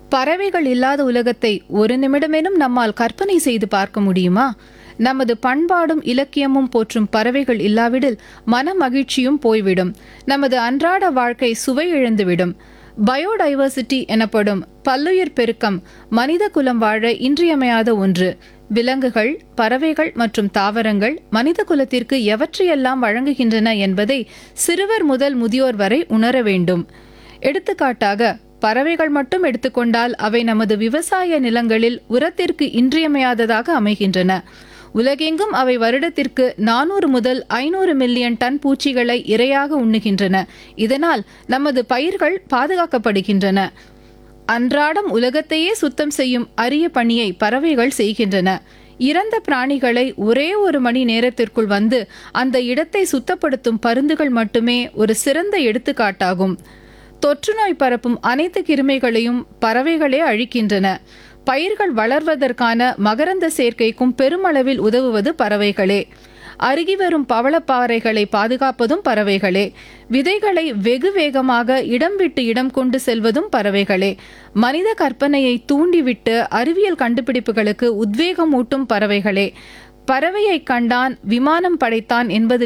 பறவைகள் இல்லாத உலகத்தை ஒரு நிமிடமேனும் நம்மால் கற்பனை செய்து பார்க்க முடியுமா நமது பண்பாடும் இலக்கியமும் போற்றும் பறவைகள் இல்லாவிடில் மன மகிழ்ச்சியும் போய்விடும் நமது அன்றாட வாழ்க்கை சுவை இழந்துவிடும் பயோடைவர்சிட்டி எனப்படும் பல்லுயிர் பெருக்கம் மனித குலம் வாழ இன்றியமையாத ஒன்று விலங்குகள் பறவைகள் மற்றும் தாவரங்கள் மனித குலத்திற்கு எவற்றையெல்லாம் வழங்குகின்றன என்பதை சிறுவர் முதல் முதியோர் வரை உணர வேண்டும் எடுத்துக்காட்டாக பறவைகள் மட்டும் எடுத்துக்கொண்டால் அவை நமது விவசாய நிலங்களில் உரத்திற்கு இன்றியமையாததாக அமைகின்றன உலகெங்கும் அவை வருடத்திற்கு நானூறு முதல் ஐநூறு மில்லியன் டன் பூச்சிகளை இரையாக உண்ணுகின்றன இதனால் நமது பயிர்கள் பாதுகாக்கப்படுகின்றன அன்றாடம் உலகத்தையே சுத்தம் செய்யும் அரிய பணியை பறவைகள் செய்கின்றன இறந்த பிராணிகளை ஒரே ஒரு மணி நேரத்திற்குள் வந்து அந்த இடத்தை சுத்தப்படுத்தும் பருந்துகள் மட்டுமே ஒரு சிறந்த எடுத்துக்காட்டாகும் தொற்றுநோய் பரப்பும் அனைத்து கிருமிகளையும் பறவைகளே அழிக்கின்றன பயிர்கள் வளர்வதற்கான மகரந்த சேர்க்கைக்கும் பெருமளவில் உதவுவது பறவைகளே அருகி வரும் பவளப்பாறைகளை பாதுகாப்பதும் பறவைகளே விதைகளை வெகு வேகமாக இடம் விட்டு இடம் கொண்டு செல்வதும் பறவைகளே மனித கற்பனையை தூண்டிவிட்டு அறிவியல் கண்டுபிடிப்புகளுக்கு உத்வேகமூட்டும் பறவைகளே பறவையை கண்டான் விமானம் படைத்தான் என்பதில்